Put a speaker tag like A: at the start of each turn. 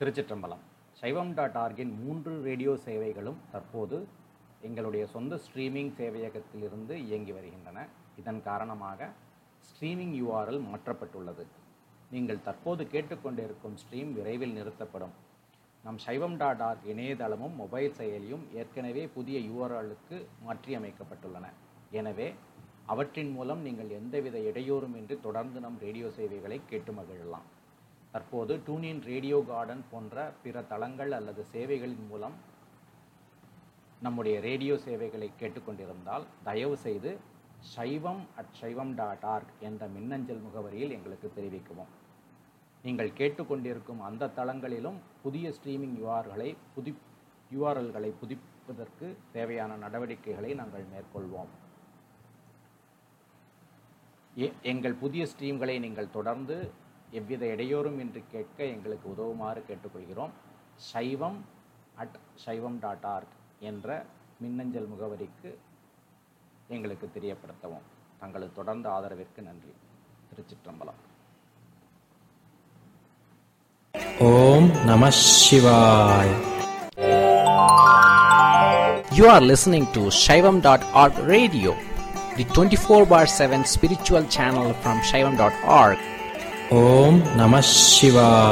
A: திருச்சிற்றம்பலம் சைவம் டாட் ஆர்கின் மூன்று ரேடியோ சேவைகளும் தற்போது எங்களுடைய சொந்த ஸ்ட்ரீமிங் சேவையகத்திலிருந்து இயங்கி வருகின்றன இதன் காரணமாக ஸ்ட்ரீமிங் யூஆர்எல் மாற்றப்பட்டுள்ளது நீங்கள் தற்போது கேட்டுக்கொண்டிருக்கும் ஸ்ட்ரீம் விரைவில் நிறுத்தப்படும் நம் சைவம் டாட் ஆர்க் இணையதளமும் மொபைல் செயலியும் ஏற்கனவே புதிய யூஆர்எல்லுக்கு மாற்றியமைக்கப்பட்டுள்ளன எனவே அவற்றின் மூலம் நீங்கள் எந்தவித இடையூறுமின்றி தொடர்ந்து நம் ரேடியோ சேவைகளை கேட்டு மகிழலாம் தற்போது டூனின் ரேடியோ கார்டன் போன்ற பிற தளங்கள் அல்லது சேவைகளின் மூலம் நம்முடைய ரேடியோ சேவைகளை கேட்டுக்கொண்டிருந்தால் தயவு செய்து சைவம் அட் சைவம் டாட் ஆர்க் என்ற மின்னஞ்சல் முகவரியில் எங்களுக்கு தெரிவிக்கவும் நீங்கள் கேட்டுக்கொண்டிருக்கும் அந்த தளங்களிலும் புதிய ஸ்ட்ரீமிங் யூஆர்களை புதி யூஆர்எல்களை புதுப்பிப்பதற்கு தேவையான நடவடிக்கைகளை நாங்கள் மேற்கொள்வோம் எ- எங்கள் புதிய ஸ்ட்ரீம்களை நீங்கள் தொடர்ந்து எவ்வித இடையூறும் இன்றி கேட்க எங்களுக்கு உதவுமாறு கேட்டுக்கொள்கிறோம் சைவம் அட் சைவம் டாட் ஆர்க் என்ற மின்னஞ்சல் முகவரிக்கு எங்களுக்கு தெரியப்படுத்தவும் தங்களது தொடர்ந்த ஆதரவிற்கு நன்றி திருச்சிற்றம்பலம்
B: ஓம் நம சிவாய்
C: You are listening to Shaivam.org radio, the 24 bar 7 spiritual channel from Shaivam.org.
B: ஓம் நம சிவாய்